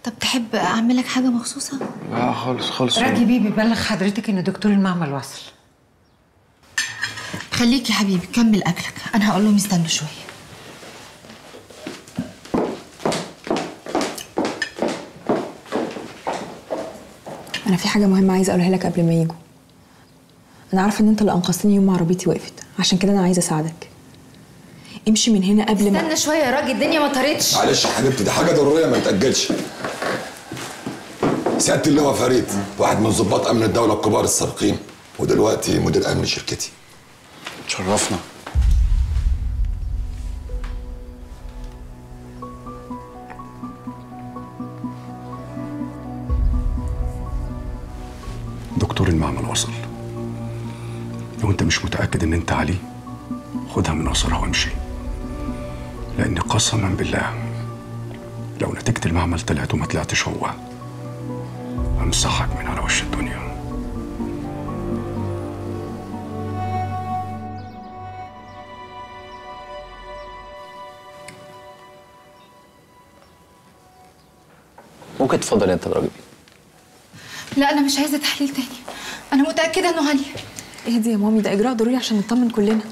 طب تحب اعمل لك حاجه مخصوصه لا خالص خالص راجي بيه بيبلغ حضرتك ان دكتور المعمل وصل خليك يا حبيبي كمل اكلك انا هقول لهم يستنوا شويه انا في حاجه مهمه عايزه اقولها لك قبل ما يجوا انا عارفه ان انت اللي انقذتني يوم ما عربيتي وقفت عشان كده انا عايزه اساعدك امشي من هنا قبل ما استنى شويه يا راجل الدنيا ما طارتش معلش يا حبيبتي دي حاجه ضروريه ما تاجلش سياده اللواء فريد واحد من ضباط امن الدوله الكبار السابقين ودلوقتي مدير امن شركتي تشرفنا دكتور المعمل وصل لو انت مش متأكد ان انت علي خدها من قصرها وامشي لان قسما بالله لو نتيجة المعمل طلعت وما طلعتش هو امسحك من على وش الدنيا ممكن تفضل انت يا راجل لا انا مش عايزه تحليل تاني انا متاكده انه علي اهدي يا مامي ده اجراء ضروري عشان نطمن كلنا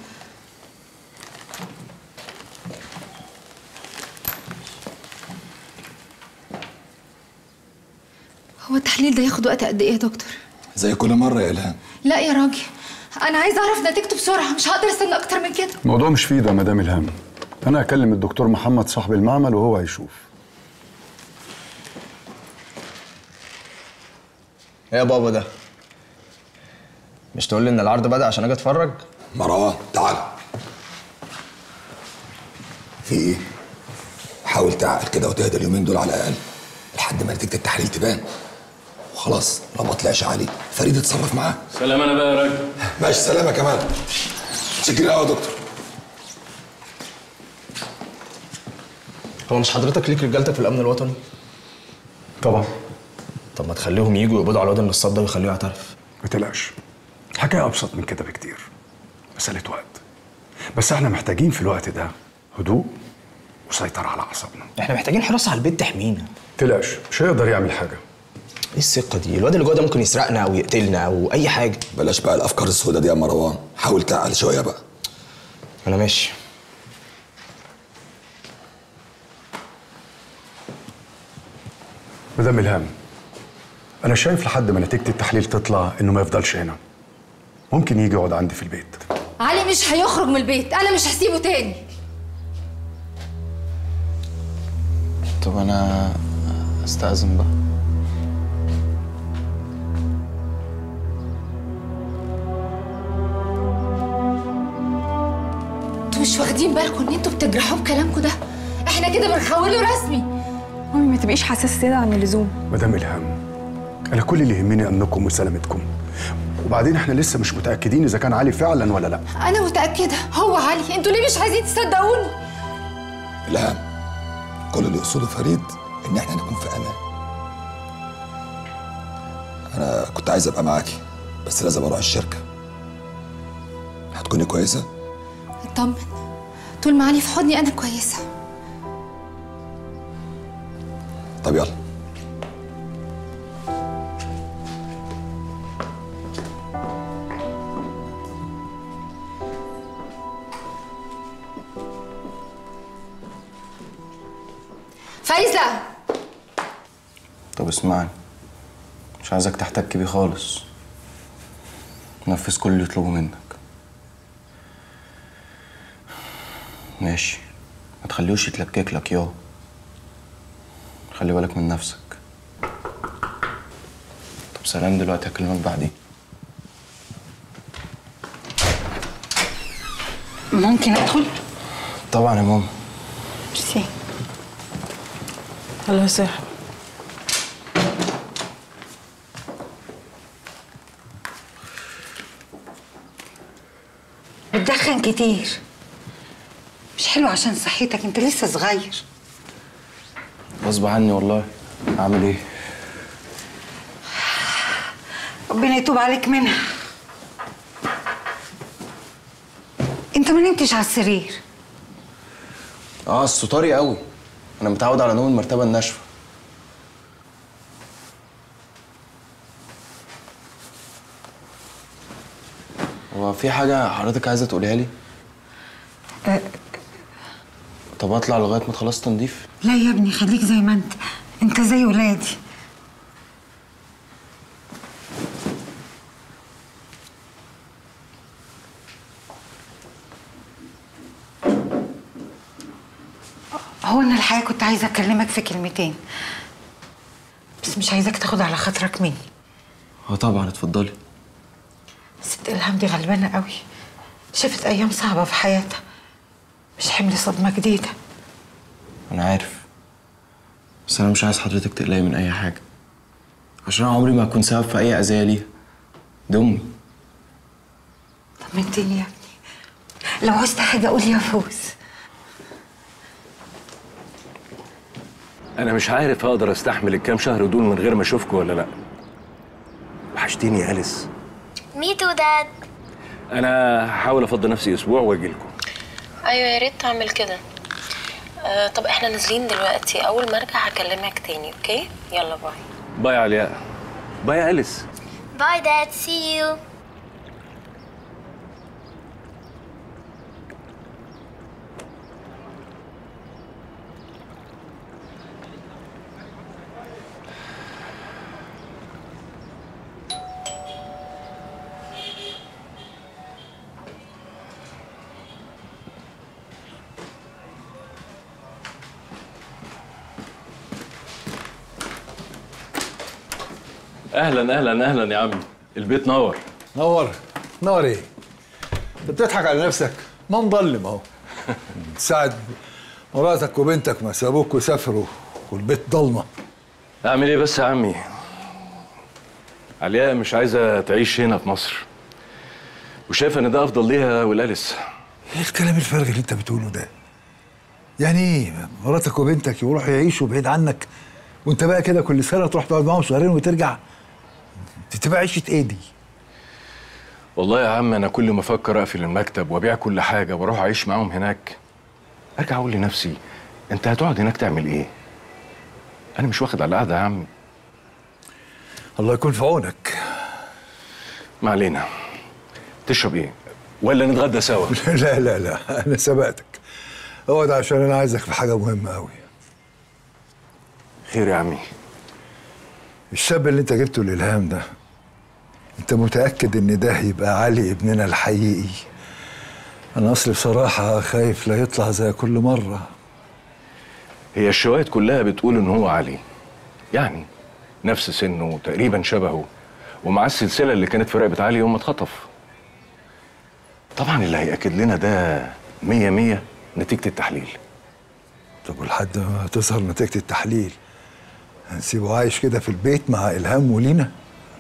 هو التحليل ده ياخد وقت قد ايه يا دكتور زي كل مره يا الهام لا يا راجل انا عايزه اعرف نتيجته بسرعه مش هقدر استنى اكتر من كده الموضوع مش في ايده يا مدام الهام انا هكلم الدكتور محمد صاحب المعمل وهو هيشوف ايه يا بابا ده مش تقول لي ان العرض بدأ عشان اجي اتفرج مروان تعال في ايه حاول تعقل كده وتهدى اليومين دول على الاقل لحد ما نتيجه التحليل تبان وخلاص لو ما طلعش علي فريد اتصرف معاه سلام انا بقى يا راجل ماشي سلامة كمان شكرا قوي يا دكتور هو مش حضرتك ليك رجالتك في الامن الوطني طبعا طب ما تخليهم يجوا يقبضوا على الواد النصاب ده ويخلوه يعترف ما تقلقش الحكايه ابسط من كده بكتير مساله وقت بس احنا محتاجين في الوقت ده هدوء وسيطرة على اعصابنا احنا محتاجين حراسه على البيت تحمينا تقلقش مش هيقدر يعمل حاجه ايه الثقه دي الواد اللي جوه ده ممكن يسرقنا او يقتلنا او اي حاجه بلاش بقى الافكار السوداء دي يا مروان حاول تعقل شويه بقى انا ماشي مدام الهام انا شايف لحد ما نتيجه التحليل تطلع انه ما يفضلش هنا ممكن يجي يقعد عندي في البيت علي مش هيخرج من البيت انا مش هسيبه تاني طب انا استأذن بقى انتوا مش واخدين بالكم ان انتوا بتجرحوه بكلامكم ده احنا كده بنخوله رسمي مامي ما تبقيش حساسه زياده عن اللزوم مدام الهام انا كل اللي يهمني امنكم وسلامتكم وبعدين احنا لسه مش متاكدين اذا كان علي فعلا ولا لا انا متاكده هو علي انتوا ليه مش عايزين تصدقوني الهام كل اللي يقصده فريد ان احنا نكون في امان انا كنت عايز ابقى معاكي بس لازم اروح الشركه هتكوني كويسه اطمن طول ما علي في حضني انا كويسه طب يلا فايزه طب اسمعني مش عايزك تحتك بيه خالص نفذ كل اللي يطلبه منك ماشي ما تخليهوش يتلكك لك يا خلي بالك من نفسك طب سلام دلوقتي هكلمك بعدين ممكن ادخل طبعا يا ماما ميرسي الله يصيح بتدخن كتير مش حلو عشان صحتك انت لسه صغير غصب عني والله اعمل ايه ربنا يتوب عليك منها انت ما نمتش على السرير اه السطاري قوي انا متعود على نوم المرتبه الناشفه في حاجة حضرتك عايزة تقوليها لي؟ طب اطلع لغاية ما تخلص تنظيف؟ لا يا ابني خليك زي ما انت انت زي ولادي هو انا الحقيقه كنت عايزه اكلمك في كلمتين بس مش عايزاك تاخد على خاطرك مني اه طبعا اتفضلي ست الهام دي غلبانه قوي شافت ايام صعبه في حياتها مش حمل صدمه جديده انا عارف بس انا مش عايز حضرتك تقلقي من اي حاجة عشان انا عمري ما هكون سبب في اي اذية ليها دي امي طمنتني يا ابني لو عوزت حاجه قول يا فوز انا مش عارف اقدر استحمل الكام شهر دول من غير ما اشوفكم ولا لا وحشتيني يا اليس مي تو داد انا هحاول افضي نفسي اسبوع واجي لكم ايوه يا ريت تعمل كده آه طب احنا نازلين دلوقتي اول ما ارجع هكلمك تاني اوكي يلا باي باي يا علياء باي يا اليس باي داد سي يو اهلا اهلا اهلا يا عمي البيت نور نور نور ايه انت بتضحك على نفسك ما مظلم اهو ساعد مراتك وبنتك ما سابوك وسافروا والبيت ضلمه اعمل ايه بس يا عمي علياء مش عايزه تعيش هنا في مصر وشايفه ان ده افضل ليها والاليس ايه الكلام الفارغ اللي انت بتقوله ده يعني ايه مراتك وبنتك يروحوا يعيشوا بعيد عنك وانت بقى كده كل سنه تروح تقعد معاهم شهرين وترجع دي تبقى عيشه ايه دي والله يا عم انا كل ما افكر اقفل المكتب وابيع كل حاجه واروح اعيش معاهم هناك ارجع اقول لنفسي انت هتقعد هناك تعمل ايه انا مش واخد على القعده يا عم الله يكون في عونك ما علينا تشرب ايه ولا نتغدى سوا لا لا لا انا سبقتك اقعد عشان انا عايزك في حاجه مهمه قوي خير يا عمي الشاب اللي انت جبته الالهام ده انت متاكد ان ده هيبقى علي ابننا الحقيقي انا اصلي بصراحه خايف لا يطلع زي كل مره هي الشواهد كلها بتقول ان هو علي يعني نفس سنه تقريبا شبهه ومعاه السلسله اللي كانت في رقبه علي يوم ما اتخطف طبعا اللي هيأكد لنا ده مية مية نتيجة التحليل طب ولحد ما تظهر نتيجه التحليل هنسيبه عايش كده في البيت مع الهام ولينا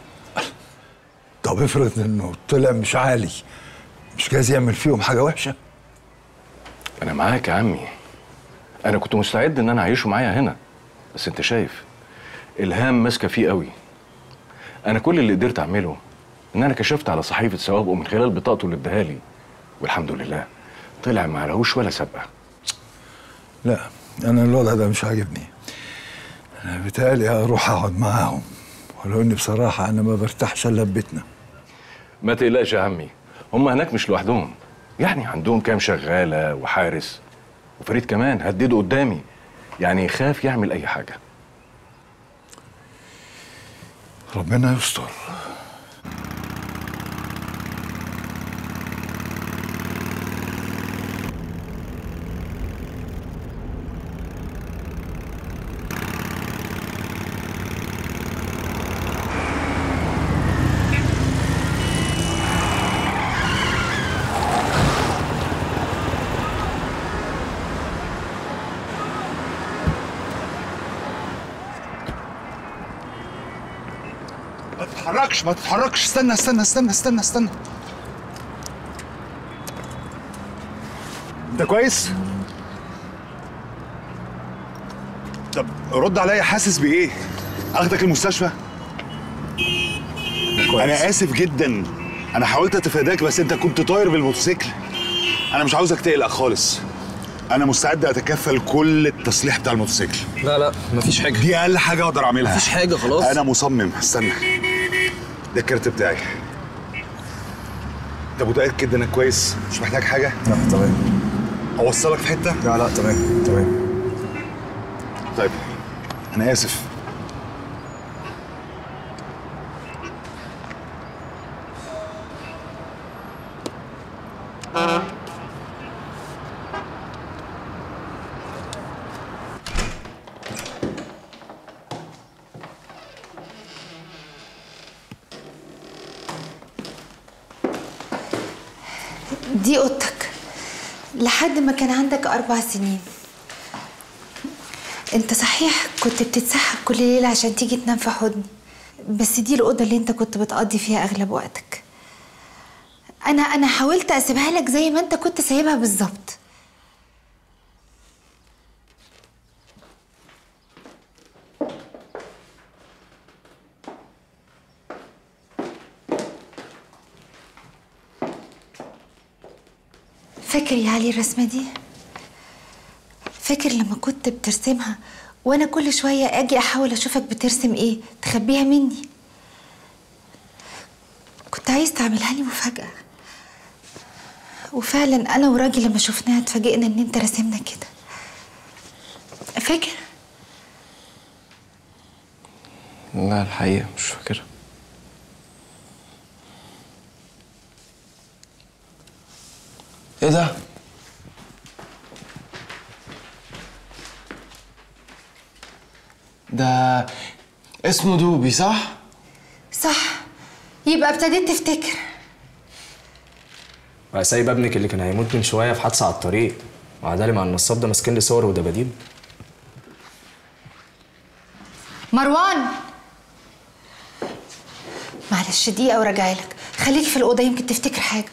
طب افرض انه طلع مش عالي مش جايز يعمل فيهم حاجه وحشه انا معاك يا عمي انا كنت مستعد ان انا اعيشه معايا هنا بس انت شايف الهام ماسكه فيه قوي انا كل اللي قدرت اعمله ان انا كشفت على صحيفه سوابقه من خلال بطاقته اللي اداها لي والحمد لله طلع ما لهوش ولا سابقه لا انا الوضع ده مش عاجبني انا بيتهيألي اروح اقعد معاهم ولو اني بصراحه انا ما برتاحش الا في بيتنا ما تقلقش يا عمي هم هناك مش لوحدهم يعني عندهم كام شغاله وحارس وفريد كمان هدده قدامي يعني يخاف يعمل اي حاجه ربنا يستر ما تتحركش ما تتحركش استنى استنى استنى استنى استنى انت كويس؟ طب رد عليا حاسس بايه؟ اخدك المستشفى؟ انا اسف جدا انا حاولت اتفاداك بس انت كنت طاير بالموتوسيكل انا مش عاوزك تقلق خالص انا مستعد اتكفل كل التصليح بتاع الموتوسيكل لا لا مفيش حاجه دي اقل حاجه اقدر اعملها مفيش حاجه خلاص انا مصمم استنى ده الكارت بتاعي انت متاكد انك كويس مش محتاج حاجه لا تمام اوصلك في حته لا لا تمام تمام طيب انا اسف دي اوضتك لحد ما كان عندك اربع سنين انت صحيح كنت بتتسحب كل ليله عشان تيجي تنام في حضني بس دي الاوضه اللي انت كنت بتقضي فيها اغلب وقتك انا انا حاولت اسيبها لك زي ما انت كنت سايبها بالظبط فاكر يا علي الرسمة دي؟ فاكر لما كنت بترسمها وانا كل شوية اجي احاول اشوفك بترسم ايه تخبيها مني كنت عايز تعملها لي مفاجأة وفعلا انا وراجل لما شفناها اتفاجئنا ان انت راسمنا كده فاكر؟ لا الحقيقة مش فاكرها ايه ده؟ ده اسمه دوبي صح؟ صح يبقى ابتديت تفتكر بقى سايب ابنك اللي كان هيموت من شويه في حادثه على الطريق وعدالي مع النصاب ده ماسكين لي صور ودباديب مروان معلش دقيقة وراجعي لك خليك في الأوضة يمكن تفتكر حاجة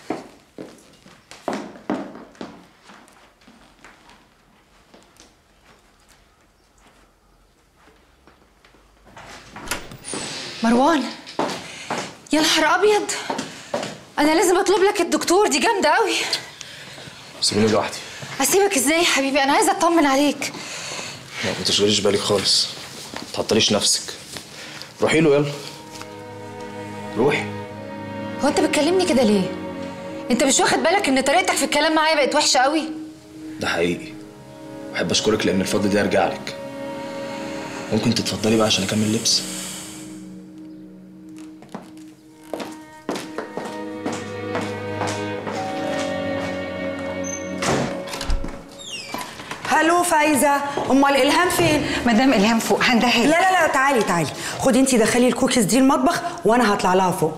مروان يا نهار أبيض أنا لازم أطلب لك الدكتور دي جامدة أوي سيبيني لوحدي أسيبك إزاي يا حبيبي أنا عايزة أطمن عليك لا ما تشغليش بالك خالص ما تعطليش نفسك روحي له يلا روحي هو أنت بتكلمني كده ليه؟ أنت مش واخد بالك إن طريقتك في الكلام معايا بقت وحشة أوي؟ ده حقيقي بحب اشكرك لان الفضل ده يرجع لك ممكن تتفضلي بقى عشان اكمل لبس هلو فايزه امال الهام فين مدام الهام فوق هندهلك لا لا لا تعالي تعالي خدي انتي دخلي الكوكيز دي المطبخ وانا هطلع لها فوق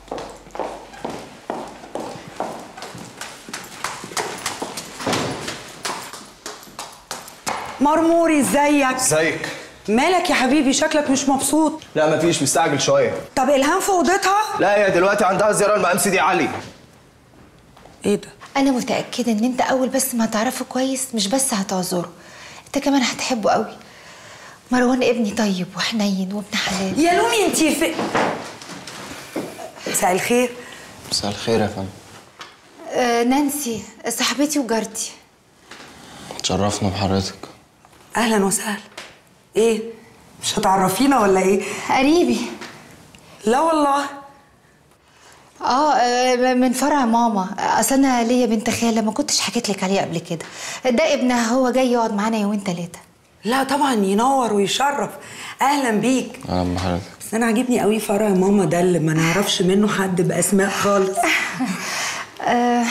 مرموري ازيك ازيك مالك يا حبيبي شكلك مش مبسوط لا مفيش مستعجل شويه طب الهام في اوضتها لا هي دلوقتي عندها زياره المقام سيدي علي ايه ده أنا متأكدة إن أنت أول بس ما تعرفه كويس مش بس هتعذره أنت كمان هتحبه قوي مروان ابني طيب وحنين وابن حلال يا لومي انتي في مساء الخير مساء الخير يا فندم آه نانسي صاحبتي وجارتي اتشرفنا بحضرتك اهلا وسهلا ايه مش هتعرفينا ولا ايه قريبي لا والله اه آه، من فرع ماما اصل انا ليا بنت خاله ما كنتش حكيت لك عليه قبل كده ده ابنها هو جاي يقعد معانا يومين ثلاثه لا طبعا ينور ويشرف اهلا بيك اهلا بحضرتك بس انا عاجبني قوي فرع ماما ده اللي ما نعرفش منه حد باسماء خالص آه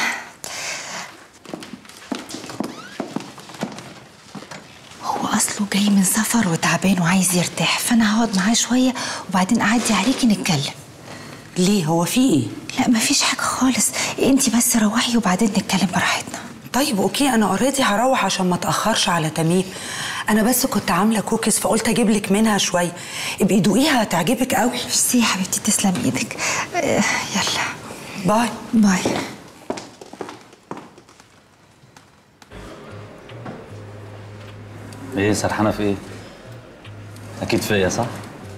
هو اصله جاي من سفر وتعبان وعايز يرتاح فانا هقعد معاه شويه وبعدين اعدي عليكي نتكلم ليه هو في ايه لا مفيش حاجه خالص انتي بس روحي وبعدين نتكلم براحتنا طيب اوكي انا اوريدي هروح عشان ما اتاخرش على تميم انا بس كنت عامله كوكيز فقلت اجيب لك منها شويه ابقي دوقيها هتعجبك قوي ميرسي يا حبيبتي تسلم ايدك آه يلا باي باي ايه سرحانه في ايه اكيد فيا صح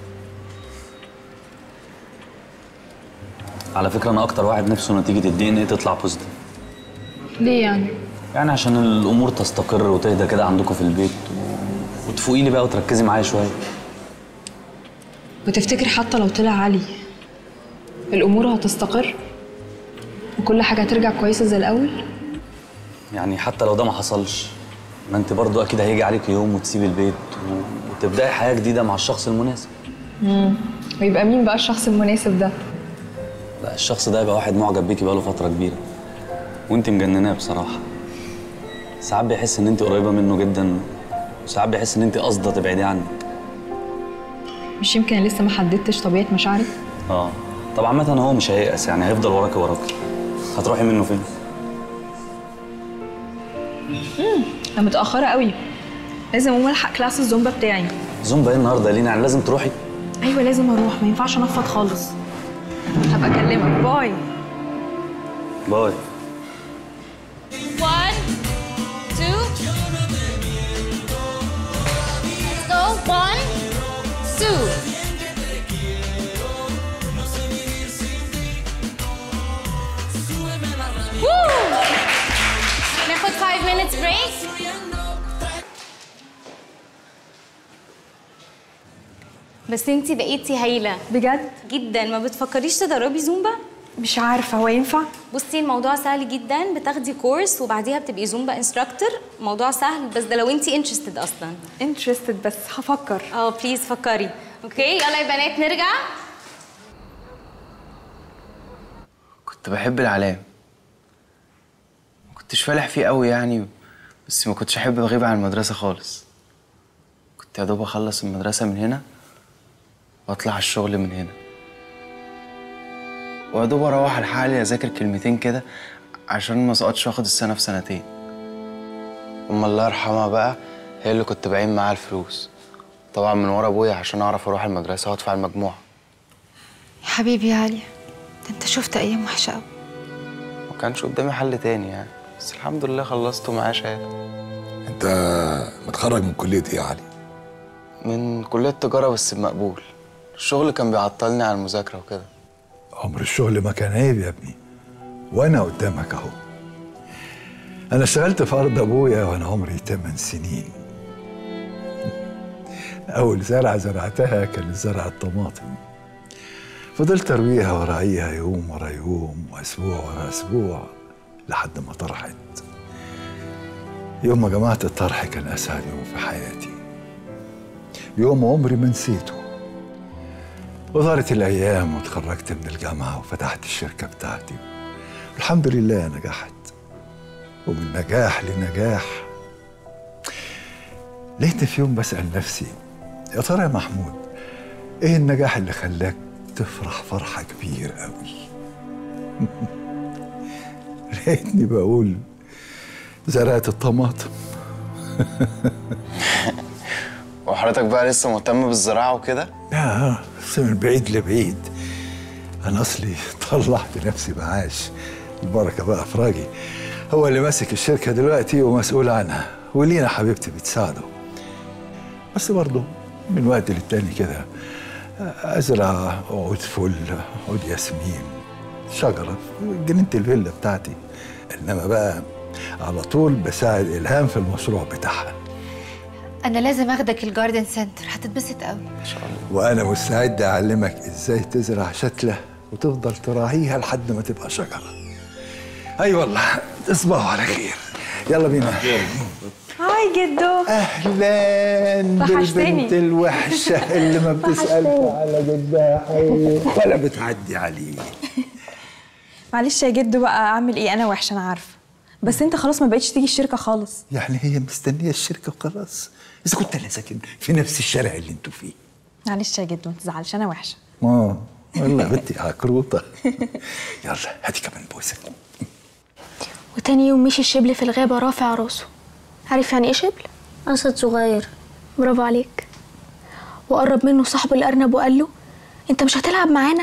على فكره انا اكتر واحد نفسه نتيجه الدي ان ايه تطلع بوزيتيف ليه يعني؟ يعني عشان الامور تستقر وتهدى كده عندكم في البيت و... وتفوقي لي بقى وتركزي معايا شويه وتفتكر حتى لو طلع علي الأمور هتستقر؟ وكل حاجه هترجع كويسه زي الاول يعني حتى لو ده ما حصلش ما انت برضو اكيد هيجي عليك يوم وتسيبي البيت و... وتبداي حياه جديده مع الشخص المناسب امم ويبقى مين بقى الشخص المناسب ده لا الشخص ده يبقى واحد معجب بيكي بقاله فتره كبيره وانت مجنناه بصراحه ساعات بيحس ان انت قريبه منه جدا وساعات بيحس ان انت قاصده تبعدي عنه مش يمكن لسه ما حددتش طبيعه مشاعري اه طب عامه هو مش هييأس يعني هيفضل وراكي وراكي هتروحي منه فين امم انا متاخره قوي لازم اقوم الحق كلاس الزومبا بتاعي زومبا ايه النهارده يا لينا يعني لازم تروحي ايوه لازم اروح ما ينفعش انفض خالص هبقى اكلمك باي باي One, two. Let's go. One, two. Woo! ناخد 5 minutes break. بس انتي بقيتي هايله بجد جدا ما بتفكريش تدربي زومبا مش عارفه هو ينفع بصي الموضوع سهل جدا بتاخدي كورس وبعديها بتبقي زومبا انستراكتور موضوع سهل بس ده لو انتي انترستد اصلا انترستد بس هفكر اه بليز فكري اوكي يلا يا بنات نرجع كنت بحب العلام ما كنتش فالح فيه قوي يعني بس ما كنتش احب اغيب عن المدرسه خالص كنت يا دوب اخلص المدرسه من هنا واطلع الشغل من هنا ويا دوب اروح لحالي اذاكر كلمتين كده عشان ما اسقطش واخد السنه في سنتين ام الله يرحمها بقى هي اللي كنت بعين معاها الفلوس طبعا من ورا ابويا عشان اعرف اروح المدرسه وادفع المجموع يا حبيبي يا علي ده انت شفت ايام وحشه قوي ما كانش قدامي حل تاني يعني بس الحمد لله خلصت ومعايا شهاده انت متخرج من كليه ايه يا علي من كليه تجاره بس بمقبول الشغل كان بيعطلني عن المذاكره وكده عمر الشغل ما كان عيب يا ابني وانا قدامك اهو انا اشتغلت في ارض ابويا وانا عمري 8 سنين اول زرعه زرعتها كانت زرعه طماطم فضلت ارويها وراعيها يوم ورا يوم واسبوع ورا اسبوع لحد ما طرحت يوم ما جمعت الطرح كان اسعد يوم في حياتي يوم عمري ما نسيته ودارت الايام وتخرجت من الجامعه وفتحت الشركه بتاعتي الحمد لله نجحت ومن نجاح لنجاح لقيت في يوم بسال نفسي يا ترى يا محمود ايه النجاح اللي خلاك تفرح فرحه كبيره قوي لقيتني بقول زرعت الطماطم وحضرتك بقى لسه مهتم بالزراعه وكده لا بس من بعيد لبعيد انا اصلي طلعت نفسي معاش البركه بقى في راجي هو اللي ماسك الشركه دلوقتي ومسؤول عنها ولينا حبيبتي بتساعده بس برضه من وقت للتاني كده ازرع عود فل عود ياسمين شجره في جنينه الفيلا بتاعتي انما بقى على طول بساعد الهام في المشروع بتاعها انا لازم اخدك الجاردن سنتر هتتبسط قوي ان شاء الله وانا مستعد اعلمك ازاي تزرع شتله وتفضل تراعيها لحد ما تبقى شجره اي والله تصبحوا على خير يلا بينا هاي جدو اهلا وحشتني. بالبنت الوحشه اللي ما بتسالش على جدها حي ولا بتعدي عليه معلش يا جدو بقى اعمل ايه انا وحشه انا عارفه بس انت خلاص ما بقتش تيجي الشركه خالص يعني هي مستنيه الشركه وخلاص اذا كنت انا ساكن في نفس الشارع اللي انتوا فيه معلش يا جدو ما تزعلش انا وحشه اه والله بنتي عكروطه يلا هاتي كمان بوسه وتاني يوم مشي الشبل في الغابة رافع راسه عارف يعني ايه شبل؟ أسد صغير برافو عليك وقرب منه صاحب الأرنب وقال له انت مش هتلعب معانا؟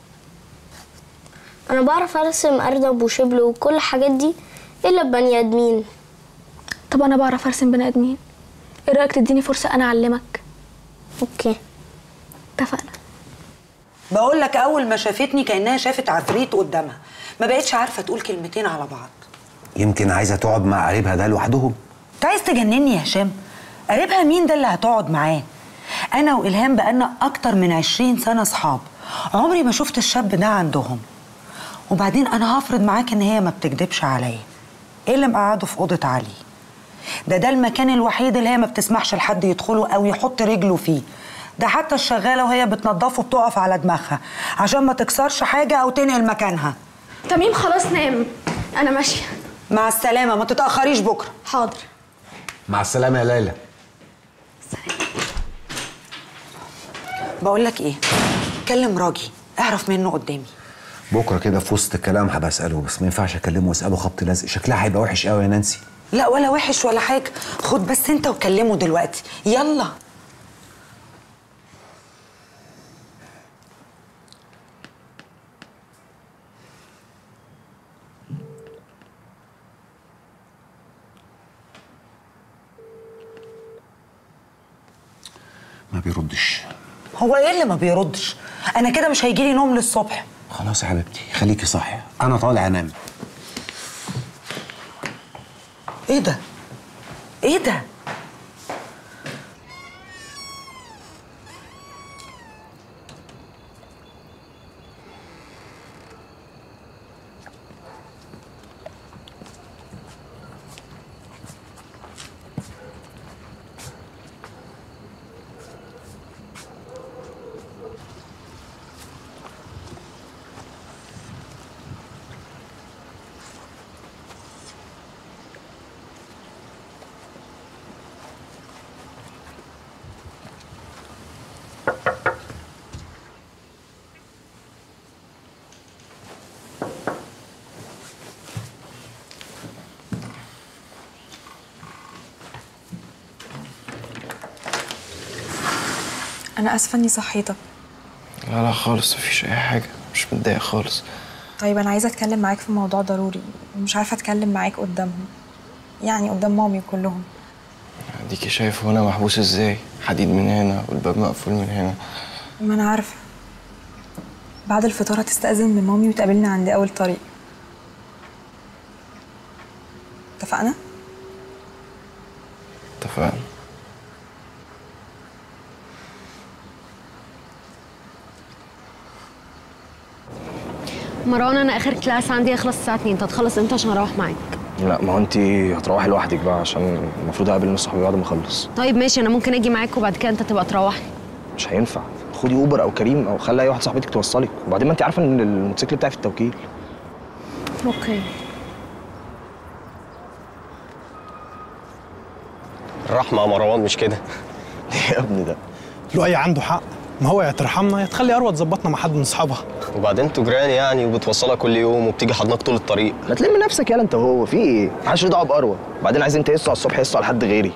انا بعرف ارسم ارنب وشبل وكل الحاجات دي الا بني ادمين طب أنا بعرف أرسم بني آدمين ايه رأيك تديني فرصة أنا أعلمك؟ اوكي اتفقنا بقول لك اول ما شافتني كانها شافت عفريت قدامها ما بقتش عارفه تقول كلمتين على بعض يمكن عايزه تقعد مع قريبها ده لوحدهم انت عايز تجنني يا هشام قريبها مين ده اللي هتقعد معاه انا والهام بقالنا اكتر من عشرين سنه صحاب عمري ما شفت الشاب ده عندهم وبعدين انا هفرض معاك ان هي ما بتكدبش عليا ايه اللي مقعده في اوضه علي ده ده المكان الوحيد اللي هي ما بتسمحش لحد يدخله او يحط رجله فيه ده حتى الشغاله وهي بتنضفه بتقف على دماغها عشان ما تكسرش حاجه او تنقل مكانها تميم خلاص نام انا ماشيه مع السلامه ما تتاخريش بكره حاضر مع السلامه يا ليلى بقول لك ايه كلم راجي اعرف منه قدامي بكره كده في وسط الكلام هبقى اساله بس ما ينفعش اكلمه واساله خبط لزق شكلها هيبقى وحش قوي يا نانسي لا ولا وحش ولا حاجه خد بس انت وكلمه دلوقتي يلا ما بيردش هو ايه اللي ما بيردش انا كده مش هيجيلي نوم للصبح خلاص يا حبيبتي خليكي صاحيه انا طالع انام ايه ده ايه ده انا اسفه اني صحيتك لا لا خالص مفيش اي حاجه مش متضايق خالص طيب انا عايزه اتكلم معاك في موضوع ضروري ومش عارفه اتكلم معاك قدامهم يعني قدام مامي كلهم اديكي شايف هنا محبوس ازاي حديد من هنا والباب مقفول من هنا ما انا عارفه بعد الفطار هتستأذن من مامي وتقابلنا عند اول طريق اتفقنا اتفقنا مروان انا اخر كلاس عندي يخلص الساعه 2 انت هتخلص امتى عشان اروح معاك لا ما هو انت هتروحي لوحدك بقى عشان المفروض اقابل ناس صحابي بعد ما اخلص طيب ماشي انا ممكن اجي معاك وبعد كده انت تبقى تروحني مش هينفع خدي اوبر او كريم او خلي اي واحد صاحبتك توصلك وبعدين ما انت عارفه ان الموتوسيكل بتاعي في التوكيل اوكي الرحمه يا مروان مش كده ليه يا ابني ده لؤي عنده حق ما هو يا ترحمنا يا تخلي اروى تظبطنا مع حد من اصحابها وبعدين انتوا جيران يعني وبتوصلها كل يوم وبتيجي حضنك طول الطريق ما تلم نفسك يالا انت وهو في ايه محدش له دعوه باروى وبعدين عايزين تهسوا على الصبح يهسوا على حد غيري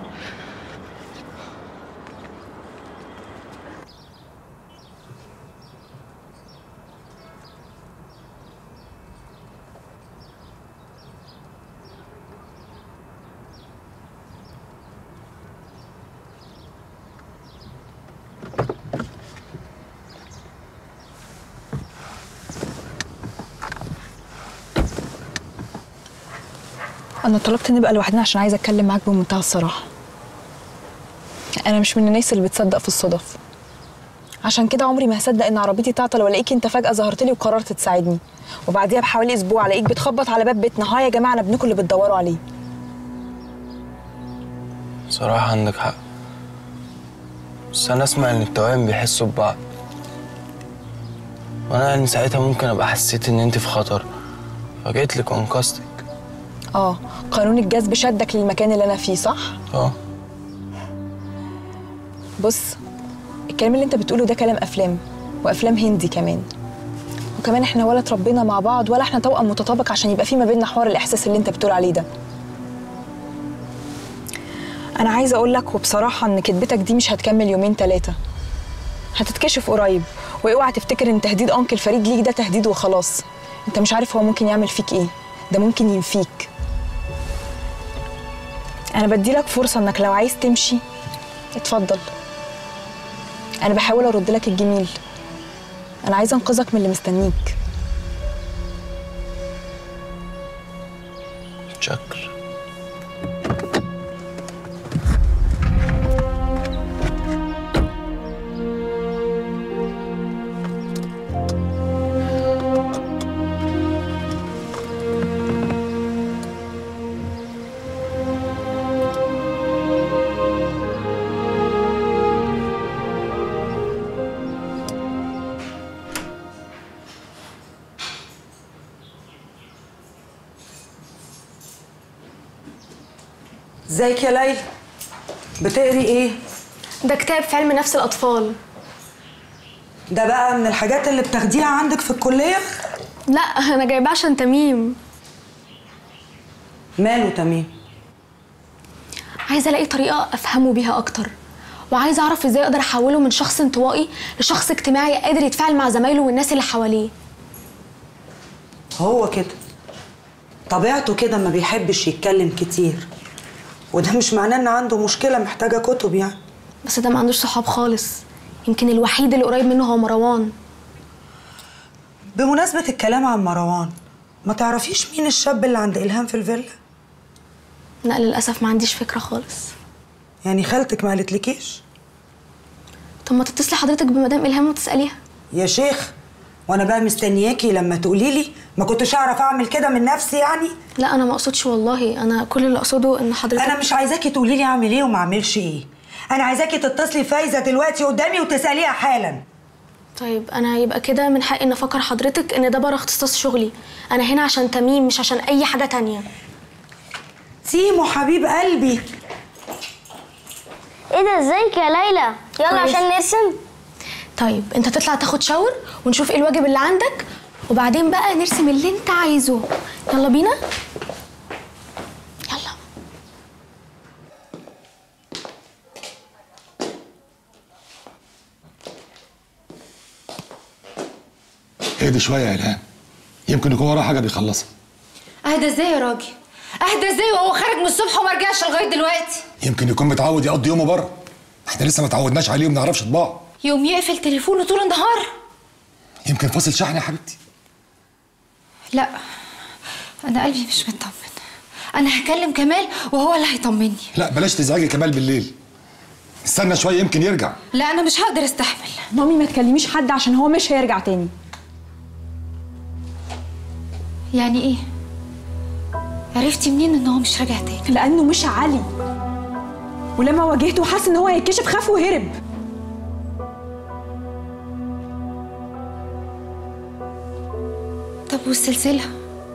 انا طلبت نبقى لوحدنا عشان عايزه اتكلم معاك بمنتهى الصراحه انا مش من الناس اللي بتصدق في الصدف عشان كده عمري ما هصدق ان عربيتي تعطل والاقيك انت فجاه ظهرت لي وقررت تساعدني وبعديها بحوالي اسبوع الاقيك بتخبط على باب بيتنا ها يا جماعه انا ابنكم اللي بتدوروا عليه صراحة عندك حق بس أنا أسمع إن التوائم بيحسوا ببعض وأنا يعني ساعتها ممكن أبقى حسيت إن أنت في خطر فجيت لك وأنقذتك اه قانون الجذب شدك للمكان اللي انا فيه صح اه بص الكلام اللي انت بتقوله ده كلام افلام وافلام هندي كمان وكمان احنا ولا اتربينا مع بعض ولا احنا توأم متطابق عشان يبقى في ما بيننا حوار الاحساس اللي انت بتقول عليه ده انا عايزه اقول لك وبصراحه ان كدبتك دي مش هتكمل يومين ثلاثه هتتكشف قريب واوعى تفتكر ان تهديد انكل فريد ليك ده تهديد وخلاص انت مش عارف هو ممكن يعمل فيك ايه ده ممكن ينفيك انا بديلك فرصه انك لو عايز تمشي اتفضل انا بحاول ارد لك الجميل انا عايزه انقذك من اللي مستنيك شكر ازيك يا ليلى بتقري ايه ده كتاب في علم نفس الاطفال ده بقى من الحاجات اللي بتاخديها عندك في الكليه لا انا جايباه عشان تميم ماله تميم عايزه الاقي طريقه افهمه بيها اكتر وعايزه اعرف ازاي اقدر احوله من شخص انطوائي لشخص اجتماعي قادر يتفاعل مع زمايله والناس اللي حواليه هو كده طبيعته كده ما بيحبش يتكلم كتير وده مش معناه ان عنده مشكله محتاجه كتب يعني بس ده ما عندوش صحاب خالص يمكن الوحيد اللي قريب منه هو مروان بمناسبه الكلام عن مروان ما تعرفيش مين الشاب اللي عند الهام في الفيلا لا للاسف ما عنديش فكره خالص يعني خالتك ما قالتلكيش طب ما تتصلي حضرتك بمدام الهام وتساليها يا شيخ وانا بقى مستنياكي لما تقولي لي ما كنتش اعرف اعمل كده من نفسي يعني لا انا ما اقصدش والله انا كل اللي اقصده ان حضرتك انا مش عايزاكي تقولي لي اعمل ايه وما اعملش ايه انا عايزاكي تتصلي فايزه دلوقتي قدامي وتساليها حالا طيب انا يبقى كده من حقي ان افكر حضرتك ان ده بره اختصاص شغلي انا هنا عشان تميم مش عشان اي حاجه تانية تيمو حبيب قلبي ايه ده ازيك يا ليلى يلا كويس. عشان نرسم طيب انت تطلع تاخد شاور ونشوف ايه الواجب اللي عندك وبعدين بقى نرسم اللي انت عايزه يلا بينا اهدي شويه يا الهام يمكن يكون وراه حاجه بيخلصها اهدى ازاي يا راجل اهدى ازاي وهو خارج من الصبح وما رجعش لغايه دلوقتي يمكن يكون متعود يقضي يومه بره احنا لسه ما تعودناش عليه وما نعرفش طباعه يوم يقفل تليفونه طول النهار يمكن فاصل شحن يا حبيبتي لا انا قلبي مش مطمن انا هكلم كمال وهو اللي هيطمني لا بلاش تزعجي كمال بالليل استنى شويه يمكن يرجع لا انا مش هقدر استحمل مامي ما تكلميش حد عشان هو مش هيرجع تاني يعني ايه عرفتي منين ان هو مش راجع تاني لانه مش علي ولما واجهته وحس ان هو هيتكشف خاف وهرب طب والسلسله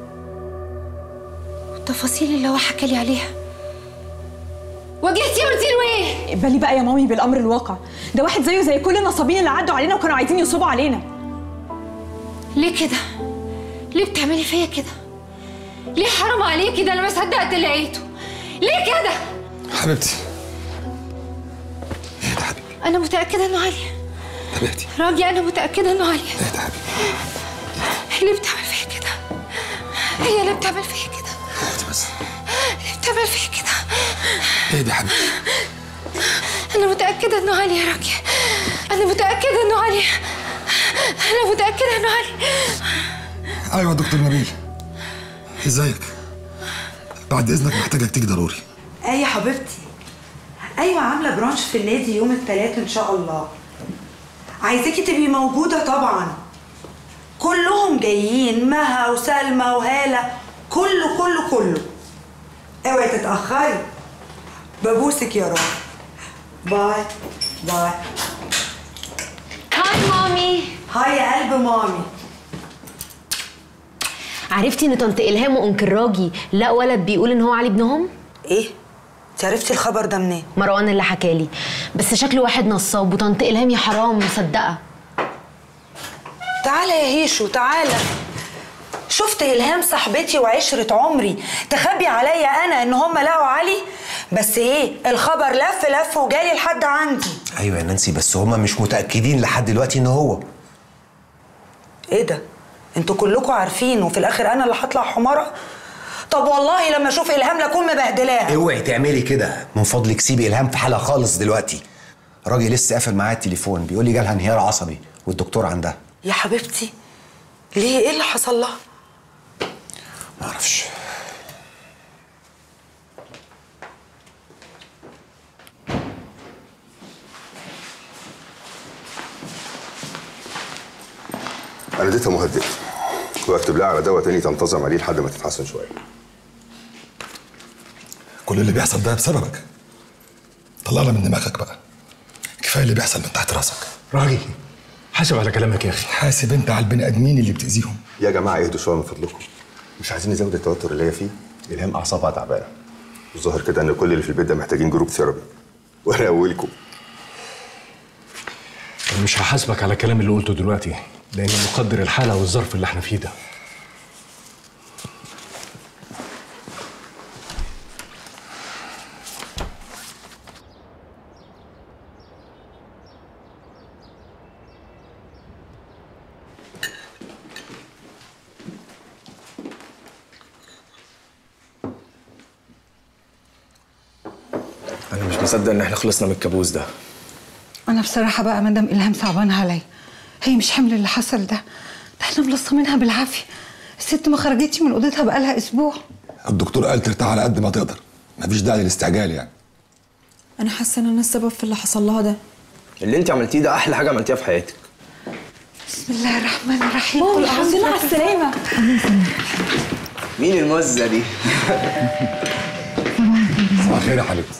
والتفاصيل اللي هو حكى لي عليها واجهتيه قلتي له ايه اقبلي بقى يا مامي بالامر الواقع ده واحد زيه زي كل النصابين اللي عدوا علينا وكانوا عايزين ينصبوا علينا ليه كده ليه بتعملي فيا كده ليه حرام عليكي ده انا ما صدقت لقيته ليه كده حبيبتي انا متاكده انه علي حبيبتي راجي انا متاكده انه علي ليه بتعمل فيا كده هي اللي بتعمل فيا كده اهدي بس ليه بتعمل فيا كده اهدي يا حبيبتي انا متاكده انه علي يا راجي انا متاكده انه علي انا متاكده انه علي ايوه يا دكتور نبيل ازيك بعد اذنك محتاجك تيجي ضروري ايه يا حبيبتي ايوه عامله برانش في النادي يوم الثلاث ان شاء الله عايزاكي تبقي موجوده طبعا كلهم جايين مها وسلمى وهاله كله كله كله اوعي تتاخري ببوسك يا رب باي باي هاي مامي هاي يا قلب مامي عرفتي ان طنط الهام وانكل راجي لا ولد بيقول ان هو علي ابنهم ايه انت عرفتي الخبر ده منين مروان اللي حكالي بس شكله واحد نصاب وطنط الهام يا حرام مصدقه تعالى يا هيشو تعالى شفت الهام صاحبتي وعشره عمري تخبي عليا انا ان هم لقوا علي بس ايه الخبر لف لف وجالي لحد عندي ايوه يا نانسي بس هما مش متاكدين لحد دلوقتي ان هو ايه ده انتوا كلكم عارفين وفي الاخر انا اللي هطلع حماره طب والله لما اشوف الهام لاكون مبهدلاها اوعي تعملي كده من فضلك سيبي الهام في حالها خالص دلوقتي راجل لسه قافل معايا التليفون بيقول لي جالها انهيار عصبي والدكتور عندها يا حبيبتي ليه ايه اللي حصل لها معرفش انا اديتها مهدئ واكتب لها على دواء تاني تنتظم عليه لحد ما تتحسن شويه كل اللي بيحصل ده بسببك طلعنا من دماغك بقى كفايه اللي بيحصل من تحت راسك راجل حاسب على كلامك يا اخي حاسب انت على البني ادمين اللي بتاذيهم يا جماعه اهدوا شويه من فضلكم مش عايزين نزود التوتر اللي هي فيه الهام اعصابها تعبانه الظاهر كده ان كل اللي في البيت ده محتاجين جروب ثيرابي وانا اولكم انا مش هحاسبك على الكلام اللي قلته دلوقتي لاني مقدر الحاله والظرف اللي احنا فيه ده انا مش مصدق ان احنا خلصنا من الكابوس ده انا بصراحه بقى مدام الهام صعبان عليا هي مش حمل اللي حصل ده ده احنا ملصمينها بالعافيه الست ما خرجتش من اوضتها بقالها اسبوع الدكتور قال ترتاح على قد ما تقدر مفيش داعي للاستعجال يعني انا حاسه ان انا السبب في اللي حصل لها ده اللي انت عملتيه ده احلى حاجه عملتيها في حياتك بسم الله الرحمن الرحيم ماما قل الحمد أعوذ لله على برب السلامه مين المزه دي صباح الخير يا حبيبتي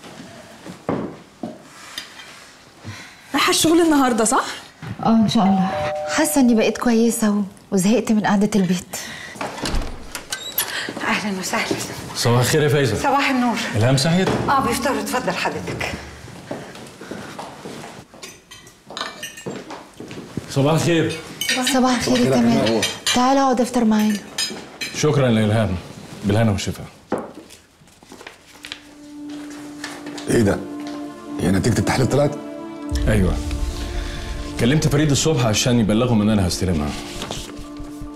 رايحه الشغل النهارده صح اه ان شاء الله حاسه اني بقيت كويسه و... وزهقت من قعده البيت اهلا وسهلا صباح الخير يا فايزه صباح النور الهام صحيت اه بيفطروا اتفضل حضرتك صباح الخير صباح الخير يا كمان تعال اقعد افطر معانا شكرا يا الهام بالهنا والشفا ايه ده؟ هي نتيجة التحليل طلعت؟ ايوه كلمت فريد الصبح عشان يبلغهم ان انا هستلمها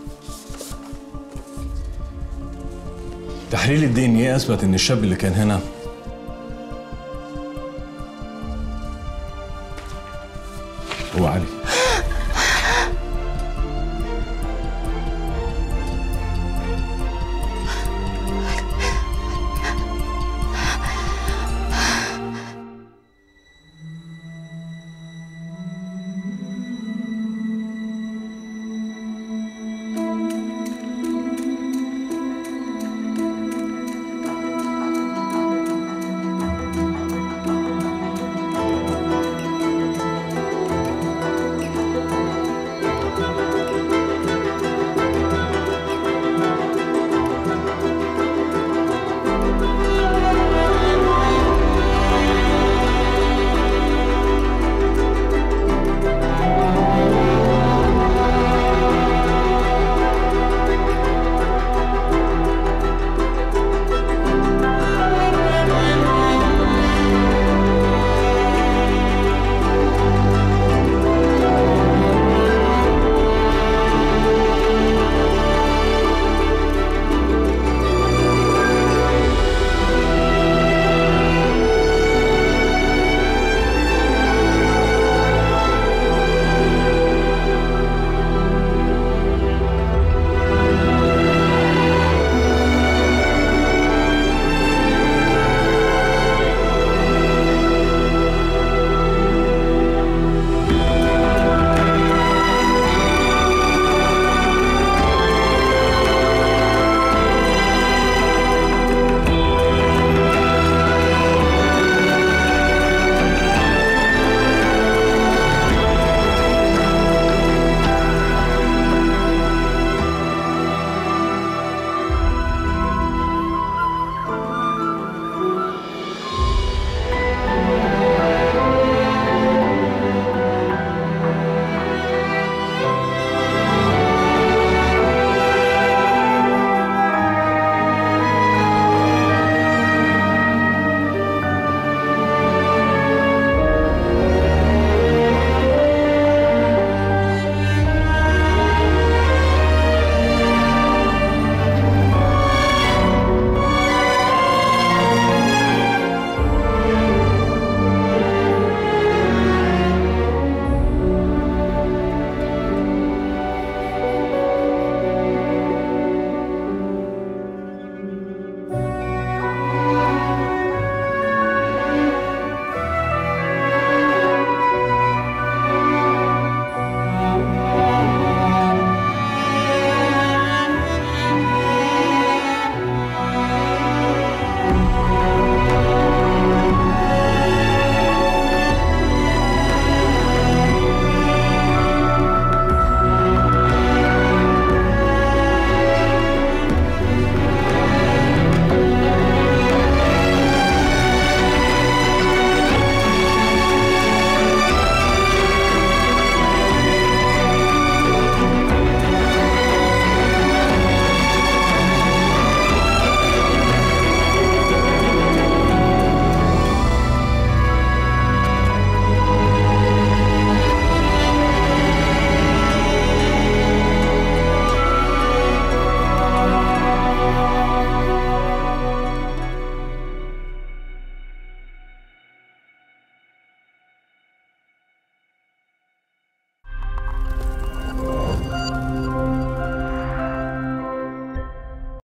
تحليل الدي ان ايه اثبت ان الشاب اللي كان هنا